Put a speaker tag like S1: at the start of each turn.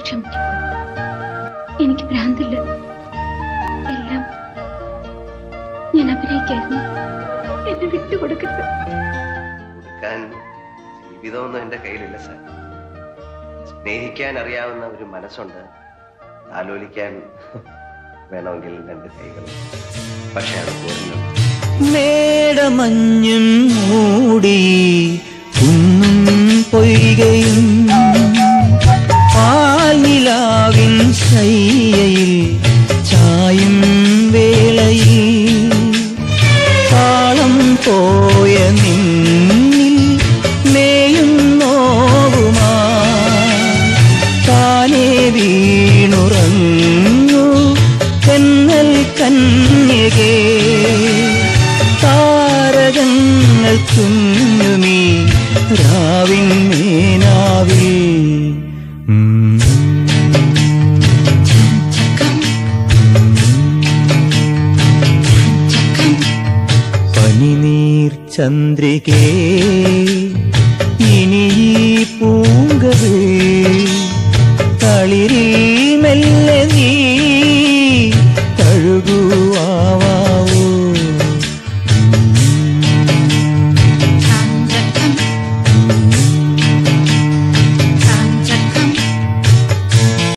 S1: ക്ഷമിക്കും എനിക്ക് ഭ്രാന്തില്ല എല്ലാം ഞാൻ അഭിനയിക്കായിരുന്നു എന്നെ വിട്ടുകൊടുക്കരുത്
S2: കൊടുക്കാൻ ജീവിതമൊന്നും എന്റെ കയ്യിലില്ല സാർ സ്നേഹിക്കാൻ അറിയാവുന്ന ഒരു മനസ്സുണ്ട് ആലോചിക്കാൻ വേണമെങ്കിൽ രണ്ട് കൈകൾ പക്ഷെ അത് പോരില്ല
S3: മേടമഞ്ഞും മൂടി കുന്നും പൊയ്കയും പാൽനിലാവിൻ ശയ്യയിൽ ചായും വേളയിൽ താളം പോയ നിന്നിൽ മേയും നോവുമാ താനേ വീണുറങ്ങു തെന്നൽ കന്യകേ താരകങ്ങൾ കുഞ്ഞുമീ രാവിൻ മേനാവിൽ പനിനീർ ചന്ദ്രികേ ഇനി ഈ പൂങ്കവേ തളിരിൽ മെല്ലെ നീ